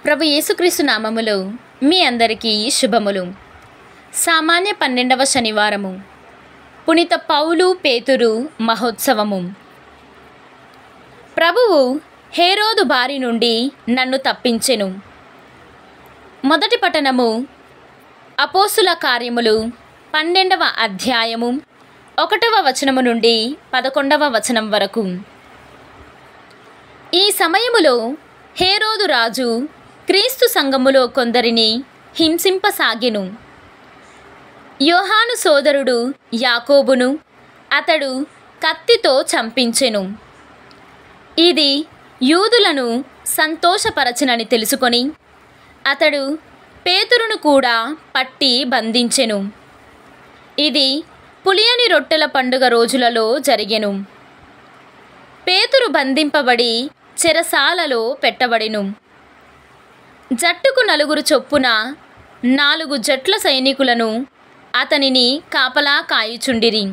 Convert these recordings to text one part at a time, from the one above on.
ప్రభు యేసుక్రీస్తు నామములో మీ అందరికీ శుభములు సామాన్య పన్నెండవ శనివారము పునిత పౌలు పేతురు మహోత్సవము ప్రభువు హేరోదు బారి నుండి నన్ను తప్పించెను మొదటి పట్టణము అపోసుల కార్యములు పన్నెండవ అధ్యాయము ఒకటవ వచనము నుండి పదకొండవ వచనం వరకు ఈ సమయములో హేరోదు రాజు క్రీస్తు సంఘములో కొందరిని హింసింపసాగెను యోహాను సోదరుడు యాకోబును అతడు కత్తితో చంపించెను ఇది యూదులను సంతోషపరచనని తెలుసుకొని అతడు పేతురును కూడా పట్టి బంధించెను ఇది పులియని రొట్టెల పండుగ రోజులలో జరిగెను పేతురు బంధింపబడి చెరసాలలో పెట్టబడెను జట్టుకు నలుగురు చొప్పున నాలుగు జట్ల సైనికులను అతనిని కాపలా కాయుచుండిరి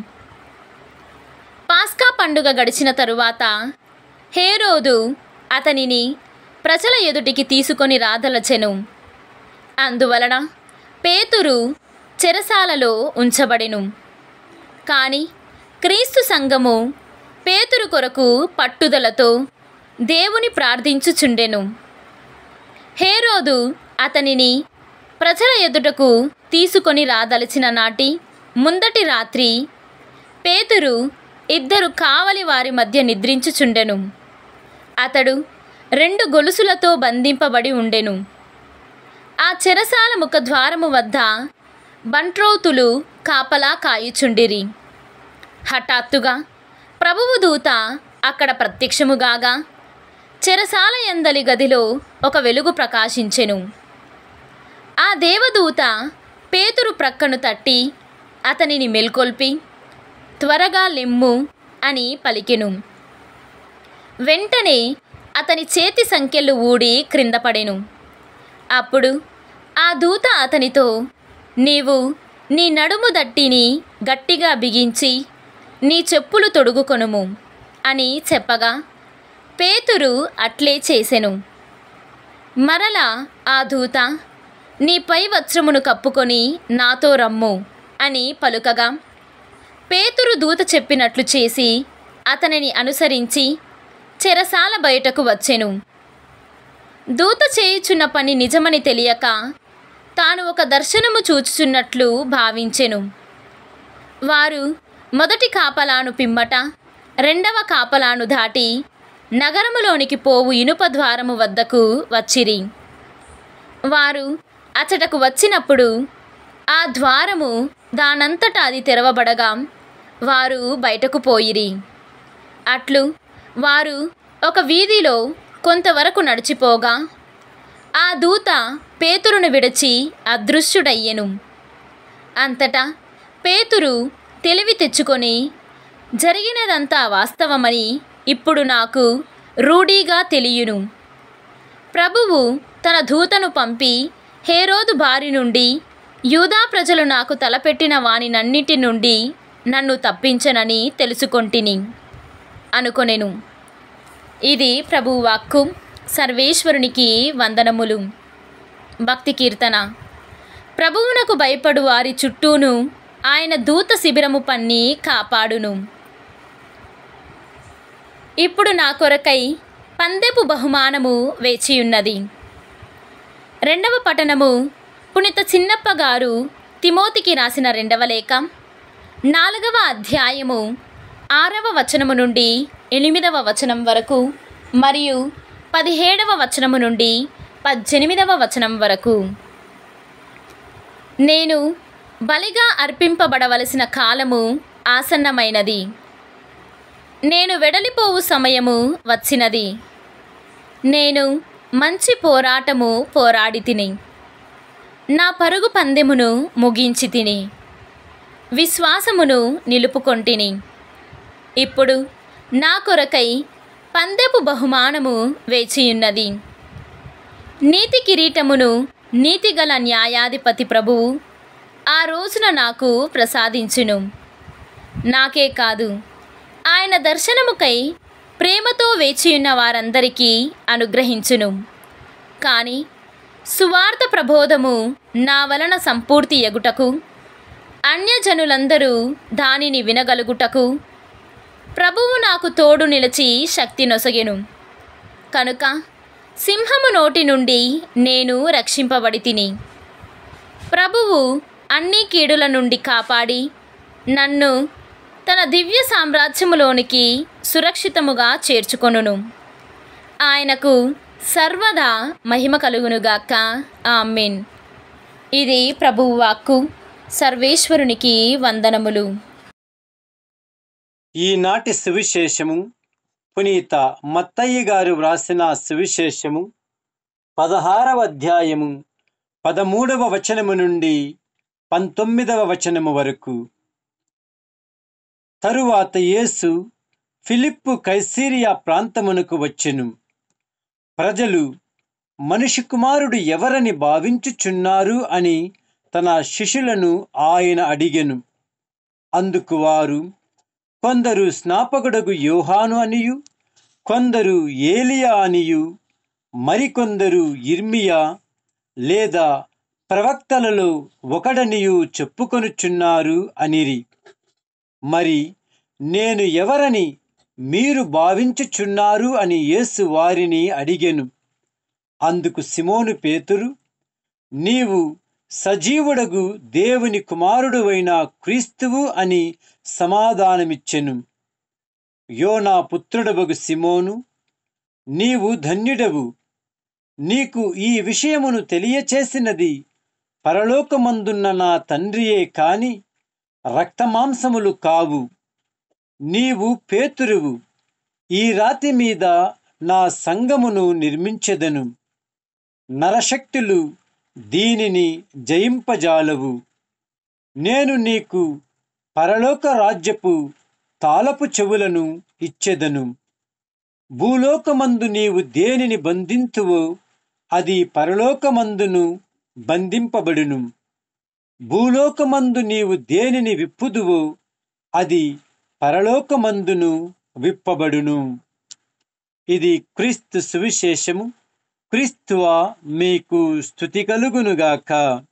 పాస్కా పండుగ గడిచిన తరువాత హేరోదు అతనిని ప్రజల ఎదుటికి తీసుకొని రాదలచెను అందువలన పేతురు చెరసాలలో ఉంచబడెను కాని క్రీస్తు సంఘము పేతురు కొరకు పట్టుదలతో దేవుని ప్రార్థించుచుండెను హేరోదు అతనిని ప్రజల ఎదుటకు తీసుకొని రాదలిచిన నాటి ముందటి రాత్రి పేతురు ఇద్దరు కావలి వారి మధ్య నిద్రించుచుండెను అతడు రెండు గొలుసులతో బంధింపబడి ఉండెను ఆ చెరసాల ముఖద్వారము వద్ద బంట్రోతులు కాపలా కాయుచుండిరి హఠాత్తుగా ప్రభువు దూత అక్కడ ప్రత్యక్షముగాగా చెరసాల ఎందలి గదిలో ఒక వెలుగు ప్రకాశించెను ఆ దేవదూత పేతురు ప్రక్కను తట్టి అతనిని మెల్కొల్పి త్వరగా లెమ్ము అని పలికెను వెంటనే అతని చేతి సంఖ్యలు ఊడి క్రింద పడెను అప్పుడు ఆ దూత అతనితో నీవు నీ నడుము దట్టిని గట్టిగా బిగించి నీ చెప్పులు తొడుగుకొనుము అని చెప్పగా పేతురు అట్లే చేసెను మరల ఆ దూత నీ పై వస్త్రమును కప్పుకొని నాతో రమ్ము అని పలుకగా పేతురు దూత చెప్పినట్లు చేసి అతనిని అనుసరించి చెరసాల బయటకు వచ్చెను దూత చేయుచున్న పని నిజమని తెలియక తాను ఒక దర్శనము చూచుచున్నట్లు భావించెను వారు మొదటి కాపలాను పిమ్మట రెండవ కాపలాను దాటి నగరములోనికి పోవు ఇనుప ద్వారము వద్దకు వచ్చిరి వారు అచటకు వచ్చినప్పుడు ఆ ద్వారము దానంతటా అది తెరవబడగా వారు బయటకు పోయిరి అట్లు వారు ఒక వీధిలో కొంతవరకు నడిచిపోగా ఆ దూత పేతురును విడిచి అదృశ్యుడయ్యెను అంతటా పేతురు తెలివి తెచ్చుకొని జరిగినదంతా వాస్తవమని ఇప్పుడు నాకు రూఢీగా తెలియను ప్రభువు తన దూతను పంపి హేరోదు బారి నుండి యూదా ప్రజలు నాకు తలపెట్టిన వానినన్నిటి నుండి నన్ను తప్పించనని తెలుసుకొంటిని అనుకొనెను ఇది ప్రభు వాక్కు సర్వేశ్వరునికి వందనములు భక్తి కీర్తన ప్రభువునకు భయపడు వారి చుట్టూను ఆయన దూత శిబిరము పన్ని కాపాడును ఇప్పుడు నా కొరకై పందెపు బహుమానము వేచియున్నది రెండవ పఠనము పునిత చిన్నప్ప గారు తిమోతికి రాసిన రెండవ లేఖ నాలుగవ అధ్యాయము ఆరవ వచనము నుండి ఎనిమిదవ వచనం వరకు మరియు పదిహేడవ వచనము నుండి పద్దెనిమిదవ వచనం వరకు నేను బలిగా అర్పింపబడవలసిన కాలము ఆసన్నమైనది నేను వెడలిపోవు సమయము వచ్చినది నేను మంచి పోరాటము పోరాడి తిని నా పరుగు పందెమును ముగించి తిని విశ్వాసమును నిలుపుకొంటిని ఇప్పుడు నా కొరకై పందెపు బహుమానము వేచియున్నది నీతి కిరీటమును నీతిగల న్యాయాధిపతి ప్రభువు ఆ రోజున నాకు ప్రసాదించును నాకే కాదు ఆయన దర్శనముకై ప్రేమతో వేచియున్న వారందరికీ అనుగ్రహించును కానీ సువార్త ప్రబోధము నా వలన సంపూర్తి ఎగుటకు అన్యజనులందరూ దానిని వినగలుగుటకు ప్రభువు నాకు తోడు నిలిచి శక్తి నొసగెను కనుక సింహము నోటి నుండి నేను రక్షింపబడి తిని ప్రభువు అన్ని కీడుల నుండి కాపాడి నన్ను తన దివ్య సామ్రాజ్యములోనికి సురక్షితముగా చేర్చుకొనును ఆయనకు సర్వదా మహిమ కలుగునుగాక ఆమెన్ ఇది ప్రభువు వాక్కు సర్వేశ్వరునికి వందనములు ఈనాటి సువిశేషము పునీత మత్తయ్య గారు వ్రాసిన సువిశేషము పదహారవ అధ్యాయము పదమూడవ వచనము నుండి పంతొమ్మిదవ వచనము వరకు తరువాత యేసు ఫిలిప్పు కైసీరియా ప్రాంతమునకు వచ్చెను ప్రజలు మనిషి కుమారుడు ఎవరని భావించుచున్నారు అని తన శిష్యులను ఆయన అడిగెను అందుకు వారు కొందరు స్నాపకుడగు యోహాను అనియు కొందరు ఏలియా అనియు మరికొందరు ఇర్మియా లేదా ప్రవక్తలలో ఒకడనియు చెప్పుకొనుచున్నారు అనిరి మరి నేను ఎవరని మీరు భావించుచున్నారు అని యేసు వారిని అడిగెను అందుకు సిమోను పేతురు నీవు సజీవుడగు దేవుని కుమారుడువైన క్రీస్తువు అని సమాధానమిచ్చెను యోనా పుత్రుడవగు సిమోను నీవు ధన్యుడవు నీకు ఈ విషయమును తెలియచేసినది పరలోకమందున్న నా తండ్రియే కాని రక్తమాంసములు కావు నీవు పేతురువు ఈ రాతి మీద నా సంగమును నిర్మించెదను నరశక్తులు దీనిని జయింపజాలవు నేను నీకు పరలోక రాజ్యపు తాళపు చెవులను ఇచ్చెదను భూలోకమందు నీవు దేనిని బంధింతువో అది పరలోకమందును బంధింపబడును భూలోకమందు నీవు దేనిని విప్పుదువో అది పరలోకమందును విప్పబడును ఇది క్రీస్తు సువిశేషము క్రీస్తువా మీకు స్థుతి కలుగునుగాక